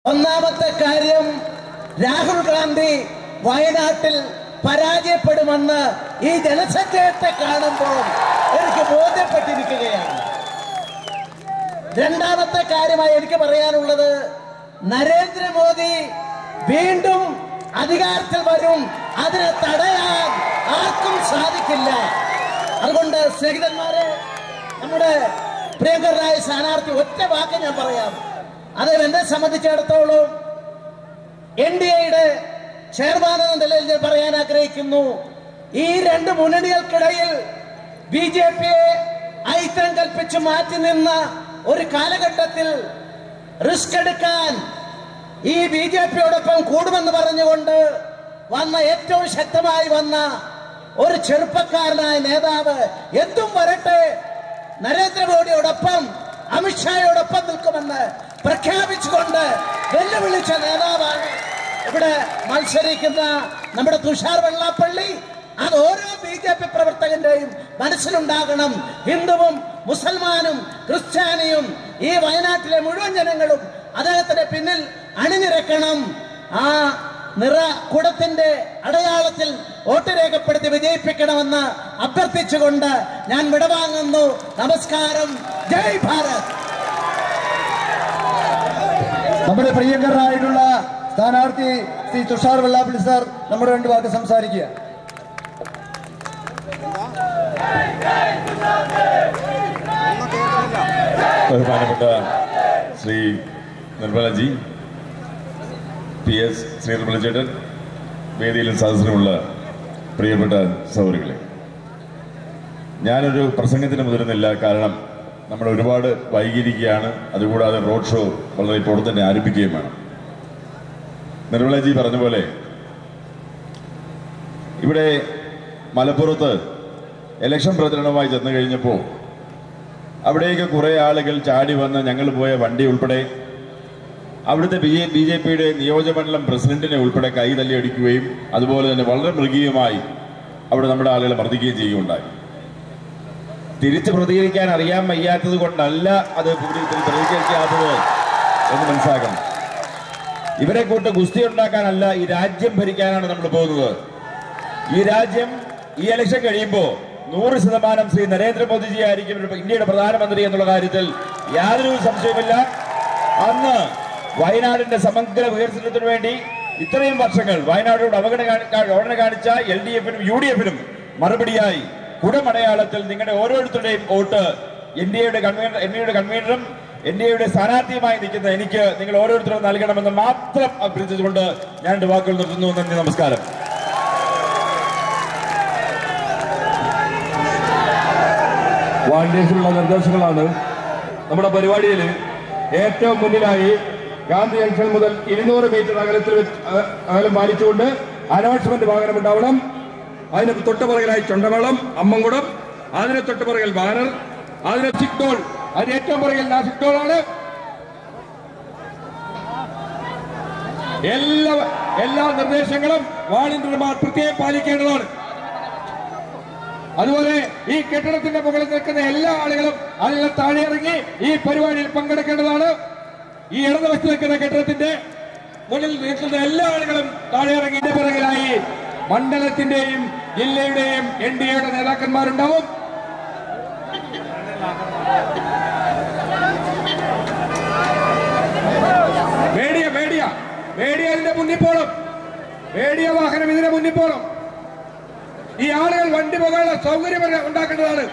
ഒന്നാമത്തെ കാര്യം രാഹുൽ ഗാന്ധി വയനാട്ടിൽ പരാജയപ്പെടുമെന്ന് ഈ ജനസംഖ്യത്തെ കാണുമ്പോൾ എനിക്ക് ബോധ്യപ്പെട്ടിരിക്കുകയാണ് രണ്ടാമത്തെ കാര്യമായി എനിക്ക് പറയാനുള്ളത് നരേന്ദ്രമോദി വീണ്ടും അധികാരത്തിൽ വരും അതിനെ തടയാൻ ആർക്കും സാധിക്കില്ല അതുകൊണ്ട് സ്നേഹിതന്മാരെ നമ്മുടെ പ്രിയങ്കരനായ സ്ഥാനാർത്ഥി ഒറ്റ വാക്ക് ഞാൻ പറയാം അത് എന്നെ സംബന്ധിച്ചിടത്തോളം എൻ ഡി എയുടെ ചെയർമാൻ എന്ന നിലയിൽ ഞാൻ പറയാൻ ആഗ്രഹിക്കുന്നു ഈ രണ്ട് മുന്നണികൾക്കിടയിൽ ബി ജെ പിയെ ഐക്യം കൽപ്പിച്ച് മാറ്റി നിന്ന ഒരു കാലഘട്ടത്തിൽ റിസ്ക് എടുക്കാൻ ഈ ബി ജെ പിയോടൊപ്പം കൂടുമെന്ന് പറഞ്ഞുകൊണ്ട് വന്ന ഏറ്റവും ശക്തമായി വന്ന ഒരു ചെറുപ്പക്കാരനായ നേതാവ് എന്തും വരട്ടെ നരേന്ദ്രമോദിയോടൊപ്പം അമിത്ഷായോടൊപ്പം നിൽക്കുമെന്ന് പ്രഖ്യാപിച്ചുകൊണ്ട് വെല്ലുവിളിച്ച നേതാവാണ് ഇവിടെ മത്സരിക്കുന്ന നമ്മുടെ തുഷാർ വെള്ളാപ്പള്ളി അത് ഓരോ ബി ജെ പി പ്രവർത്തകന്റെയും മനസ്സിലുണ്ടാകണം ഹിന്ദുവും മുസൽമാനും ക്രിസ്ത്യാനിയും ഈ വയനാട്ടിലെ മുഴുവൻ ജനങ്ങളും അദ്ദേഹത്തിന്റെ പിന്നിൽ അണിനിരക്കണം ആ നിറ കുടത്തിന്റെ അടയാളത്തിൽ വോട്ട് രേഖപ്പെടുത്തി വിജയിപ്പിക്കണമെന്ന് അഭ്യർത്ഥിച്ചുകൊണ്ട് ഞാൻ വിടവാങ്ങുന്നു നമസ്കാരം ജയ് ഭാരത് നമ്മുടെ പ്രിയങ്കരനായിട്ടുള്ള സ്ഥാനാർത്ഥി ശ്രീ തുഷാർ വെള്ളാപ്പള്ളി സാർ നമ്മുടെ രണ്ട് വാക്ക് സംസാരിക്കുക ബഹുമാനപ്പെട്ട ശ്രീ നിർമ്മലജി പി എസ് ശ്രീ നിർമ്മല ചേട്ടൻ വേദിയിലും സദസ്സിലുമുള്ള പ്രിയപ്പെട്ട സൗകര്യങ്ങളെ ഞാനൊരു പ്രസംഗത്തിന് മുതിരുന്നില്ല കാരണം നമ്മൾ ഒരുപാട് വൈകിയിരിക്കുകയാണ് അതുകൂടാതെ റോഡ് ഷോ വളരെ ഇപ്പോൾ തന്നെ ആരംഭിക്കുകയും വേണം നിർമ്മലജി പറഞ്ഞ പോലെ ഇവിടെ മലപ്പുറത്ത് ഇലക്ഷൻ പ്രചരണവുമായി ചെന്ന് കഴിഞ്ഞപ്പോൾ അവിടേക്ക് കുറേ ആളുകൾ ചാടി വന്ന് ഞങ്ങൾ പോയ വണ്ടി ഉൾപ്പെടെ അവിടുത്തെ ബി ജെ ബി ജെ പിയുടെ നിയോജകമണ്ഡലം പ്രസിഡന്റിനെ ഉൾപ്പെടെ കൈ തല്ലിയടിക്കുകയും അതുപോലെ തന്നെ വളരെ മൃഗീയമായി അവിടെ നമ്മുടെ ആളുകളെ മർദ്ദിക്കുകയും ചെയ്യുകയുണ്ടായി തിരിച്ച് പ്രതികരിക്കാൻ അറിയാൻ വയ്യാത്തത് കൊണ്ടല്ല അത് ഇതിൽ പ്രതികരിക്കാത്തത് എന്ന് മനസ്സിലാക്കണം ഇവരെ കൂട്ട് ഗുസ്തി ഉണ്ടാക്കാനല്ല ഈ രാജ്യം ഭരിക്കാനാണ് നമ്മൾ പോകുന്നത് ഈ രാജ്യം ഈ ഇലക്ഷൻ കഴിയുമ്പോൾ നൂറ് ശതമാനം ശ്രീ നരേന്ദ്രമോദിജി ആയിരിക്കും ഒരു ഇന്ത്യയുടെ പ്രധാനമന്ത്രി എന്നുള്ള കാര്യത്തിൽ യാതൊരു സംശയവുമില്ല അന്ന് വയനാടിന്റെ സമഗ്ര വികസനത്തിനു വേണ്ടി ഇത്രയും വർഷങ്ങൾ വയനാടോട് അവഗണന കാണി- അവഗണന കാണിച്ച എൽ ഡി എഫിനും യു ഡി എഫിനും മറുപടിയായി കുടമടയാളത്തിൽ നിങ്ങളുടെ ഓരോരുത്തരുടെയും വോട്ട് എൻ ഡി എയുടെ കൺവീനർ എൻ ഡിയുടെ കൺവീനറും എൻ ഡി എയുടെ സ്ഥാനാർത്ഥിയുമായി നിൽക്കുന്ന എനിക്ക് നിങ്ങൾ ഓരോരുത്തരും നൽകണമെന്ന് മാത്രം അഭ്യർത്ഥിച്ചുകൊണ്ട് ഞാൻ എന്റെ വാക്കുകൾ നിർത്തുന്നു നന്ദി നമസ്കാരം വാണ്ടേഴ്സിനുള്ള നിർദ്ദേശങ്ങളാണ് നമ്മുടെ പരിപാടിയിൽ ഏറ്റവും മുന്നിലായി ഗാന്ധി ജംഗ്ഷൻ മുതൽ ഇരുന്നൂറ് മീറ്റർ അകലത്തിൽ വെച്ച് അ- അകലം പാലിച്ചുകൊണ്ട് അനൗൺസ്മെന്റ് വാഹനം ഉണ്ടാവണം അതിന് തൊട്ടുപുറകിലായി ചുണ്ടമേളം അമ്മൻകുടം അതിന് തൊട്ടുപുറകിൽ ബാനർ അതിന് സിഗ്നോൾ അതിന് ഏറ്റവും പുറകിൽ ആ സിഗ്നോളാണ് എല്ലാ എല്ലാ നിർദ്ദേശങ്ങളും വാളണ്ടിയർമാർ പ്രത്യേകം പാലിക്കേണ്ടതാണ് അതുപോലെ ഈ കെട്ടിടത്തിന്റെ മുകളിൽ നിൽക്കുന്ന എല്ലാ ആളുകളും അതിൽ താഴെ ഇറങ്ങി ഈ പരിപാടിയിൽ പങ്കെടുക്കേണ്ടതാണ് ഈ ഇടതുവശത്ത് നിൽക്കുന്ന കെട്ടിടത്തിന്റെ മുന്നിൽ നിൽക്കുന്ന എല്ലാ ആളുകളും താഴെ ഇറങ്ങി ഇതിന്റെ പിറകിലായി മണ്ഡലത്തിന്റെയും ജില്ലയുടെയും എൻ ഡി എയുടെ നേതാക്കന്മാരുണ്ടാവും മേടിയ മേടിയ മേടിയ ഇതിന്റെ മുന്നിൽ പോണം മേടിയ വാഹനം ഇതിന്റെ മുന്നിൽ പോണം ഈ ആളുകൾ വണ്ടി പോകാനുള്ള സൗകര്യം വരെ ഉണ്ടാക്കേണ്ടതാണ്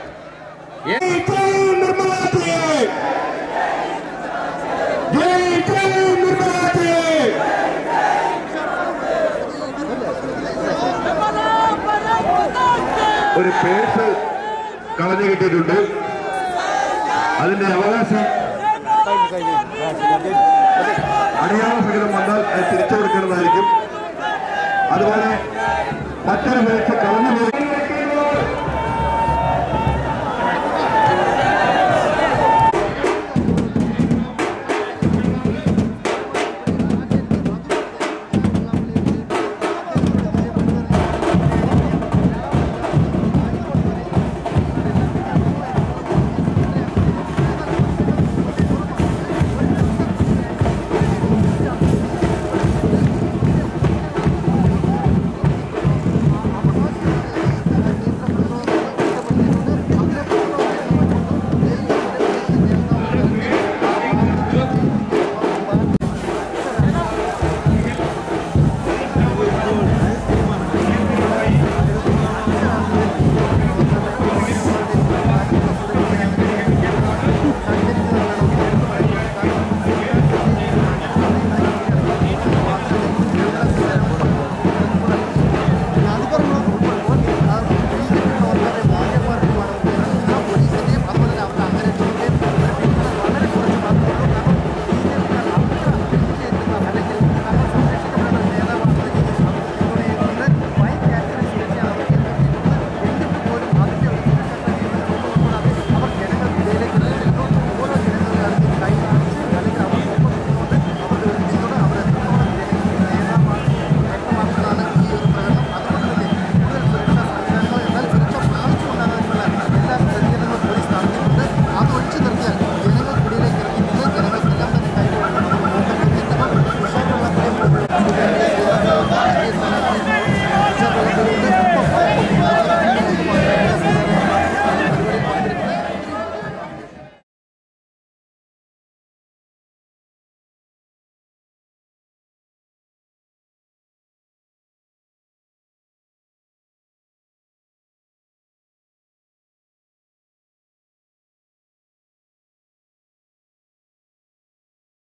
ഒരു പേഴ്സ് കളഞ്ഞു കിട്ടിയിട്ടുണ്ട് അതിന്റെ അവകാശം അടിയാള സഹിതം വന്നാൽ അത് തിരിച്ചു കൊടുക്കേണ്ടതായിരിക്കും അതുപോലെ മറ്റൊരു പേഴ്സ് കളഞ്ഞു പോയി